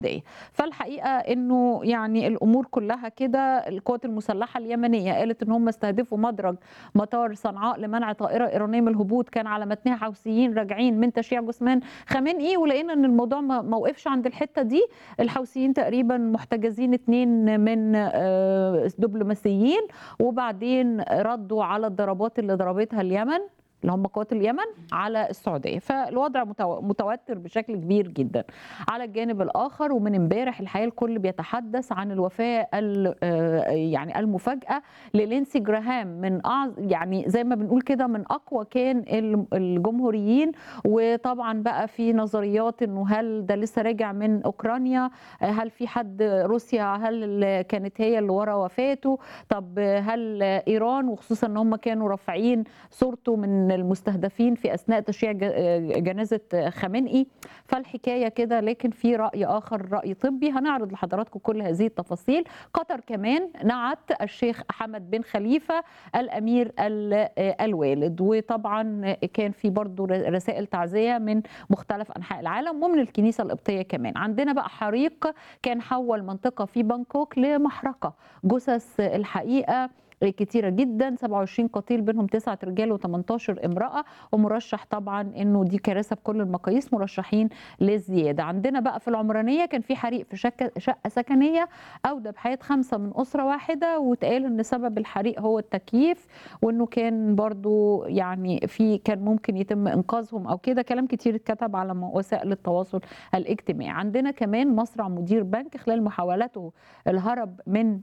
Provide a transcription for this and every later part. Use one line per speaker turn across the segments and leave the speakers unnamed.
السعودية فالحقيقة انه يعني الامور كلها كده القوات المسلحة اليمنية قالت ان هم استهدفوا مدرج مطار صنعاء لمنع طائرة ايرانية من الهبوط كان على متنها حوثيين راجعين من تشييع جثمان خامنئي ولقينا ان الموضوع ما ما وقفش عند الحتة دي الحوثيين تقريبا محتجزين اتنين من آه، دبلوماسيين وبعدين ردوا على الضربات اللي ضربتها اليمن اللي هم قوات اليمن على السعوديه فالوضع متو- متوتر بشكل كبير جدا على الجانب الاخر ومن امبارح الحقيقه الكل بيتحدث عن الوفاه ال- آه، يعني المفاجاه للينسي جراهام من أعظ يعني زي ما بنقول كده من اقوى كان ال- الجمهوريين وطبعا بقى في نظريات انه هل ده لسه راجع من اوكرانيا آه، هل في حد روسيا هل كانت هي اللي ورا وفاته طب هل ايران وخصوصا ان هم كانوا رافعين صورته من المستهدفين في اثناء تشييع ج- جنازه خامنئي فالحكايه كده لكن في راي اخر راي طبي هنعرض لحضراتكم كل هذه التفاصيل قطر كمان نعت الشيخ حمد بن خليفه الامير ال- الوالد وطبعا كان في برضو رسائل تعزيه من مختلف انحاء العالم ومن الكنيسه القبطيه كمان عندنا بقى حريق كان حول منطقه في بانكوك لمحرقه جثث الحقيقه كتيرة جدا 27 قتيل بينهم تسعة رجال و18 امرأة ومرشح طبعا انه دي كارثة بكل المقاييس مرشحين للزيادة عندنا بقى في العمرانية كان في حريق في شقة, شقة سكنية أودى بحياة خمسة من أسرة واحدة واتقال ان سبب الحريق هو التكييف وانه كان برضو يعني في كان ممكن يتم انقاذهم او كده كلام كتير اتكتب على م- وسائل التواصل الاجتماعي عندنا كمان مصرع مدير بنك خلال محاولته الهرب من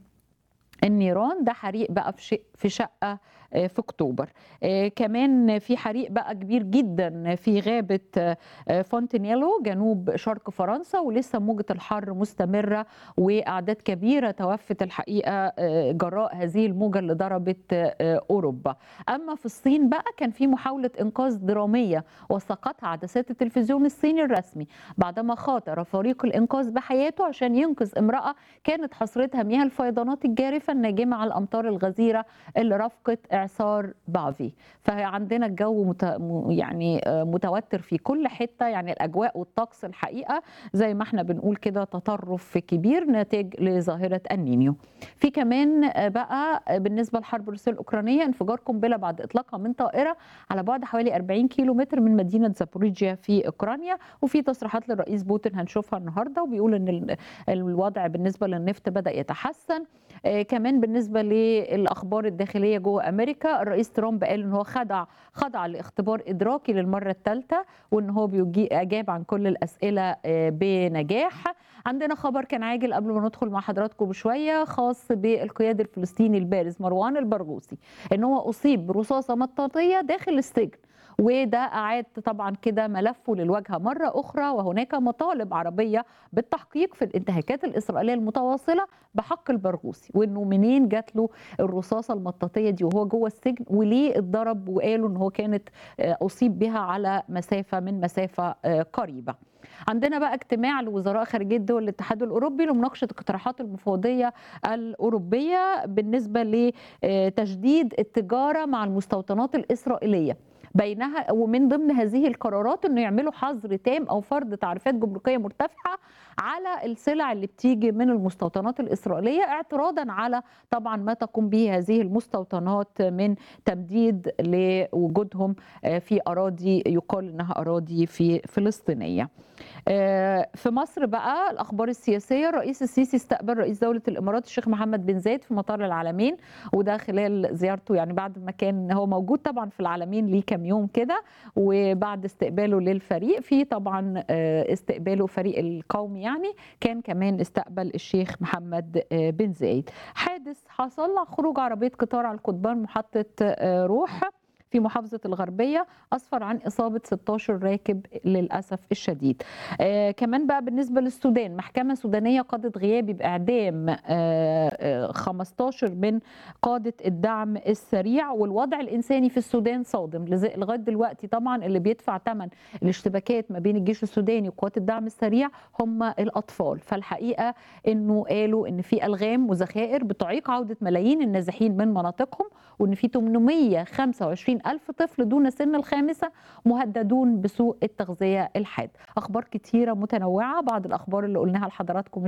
النيران ده حريق بقى في شق في شقه آه، في اكتوبر آه، كمان في حريق بقى كبير جدا في غابه آه، آه، فونتينيلو جنوب شرق فرنسا ولسه موجه الحر مستمره واعداد كبيره توفت الحقيقه آه، جراء هذه الموجه اللي ضربت آه، اوروبا اما في الصين بقى كان في محاوله انقاذ دراميه وثقتها عدسات التلفزيون الصيني الرسمي بعدما خاطر فريق الانقاذ بحياته عشان ينقذ امراه كانت حصرتها مياه الفيضانات الجارفه الناجمه على الامطار الغزيره اللي رافقت اعصار بافي فعندنا الجو مت... م- يعني آه، متوتر في كل حته يعني الاجواء والطقس الحقيقه زي ما احنا بنقول كده تطرف كبير ناتج لظاهره النينيو في كمان آه، بقى آه، بالنسبه للحرب الروسيه الاوكرانيه انفجار قنبله بعد اطلاقها من طائره على بعد حوالي 40 كيلو متر من مدينه زابوريجيا في اوكرانيا وفي تصريحات للرئيس بوتين هنشوفها النهارده وبيقول ان ال- الوضع بالنسبه للنفط بدا يتحسن آه، كمان بالنسبه للاخبار الداخليه جوه امريكا الرئيس ترامب قال ان هو خضع خضع لاختبار ادراكي للمره الثالثه وان هو بيجي اجاب عن كل الاسئله آه، بنجاح عندنا خبر كان عاجل قبل ما ندخل مع حضراتكم بشويه خاص بالقيادي الفلسطيني البارز مروان البرغوثي ان هو اصيب برصاصه مطاطيه داخل السجن وده أعاد طبعا كده ملفه للواجهة مرة أخرى وهناك مطالب عربية بالتحقيق في الانتهاكات الإسرائيلية المتواصلة بحق البرغوثي وإنه منين جات له الرصاصة المطاطية دي وهو جوه السجن وليه اتضرب وقالوا إن هو كانت آه، أصيب بها على مسافة من مسافة آه، قريبة عندنا بقى اجتماع لوزراء خارجية دول الاتحاد الأوروبي لمناقشة اقتراحات المفوضية الأوروبية بالنسبة لتجديد التجارة مع المستوطنات الإسرائيلية بينها ومن ضمن هذه القرارات انه يعملوا حظر تام او فرض تعريفات جمركيه مرتفعه على السلع اللي بتيجي من المستوطنات الاسرائيليه اعتراضا على طبعا ما تقوم به هذه المستوطنات من تمديد لوجودهم آه، في اراضي يقال انها اراضي في فلسطينيه. آه، في مصر بقى الاخبار السياسيه الرئيس السيسي استقبل رئيس دوله الامارات الشيخ محمد بن زايد في مطار العالمين وده خلال زيارته يعني بعد ما كان هو موجود طبعا في العالمين ليه كام يوم كده وبعد استقباله للفريق في طبعا آه، استقباله فريق القومي يعني كان كمان استقبل الشيخ محمد آه، بن زايد حادث حصل خروج عربيه قطار على القضبان محطه آه، روح في محافظة الغربية أسفر عن إصابة 16 راكب للأسف الشديد آه كمان بقى بالنسبة للسودان محكمة سودانية قضت غيابي بإعدام آه آه 15 من قادة الدعم السريع والوضع الإنساني في السودان صادم لز- لغاية دلوقتي طبعا اللي بيدفع ثمن الاشتباكات ما بين الجيش السوداني وقوات الدعم السريع هم الأطفال فالحقيقة إنه قالوا إن في ألغام وذخائر بتعيق عودة ملايين النازحين من مناطقهم وإن في 825 ألف طفل دون سن الخامسة مهددون بسوء التغذية الحاد أخبار كتيرة متنوعة بعض الأخبار اللي قلناها لحضراتكم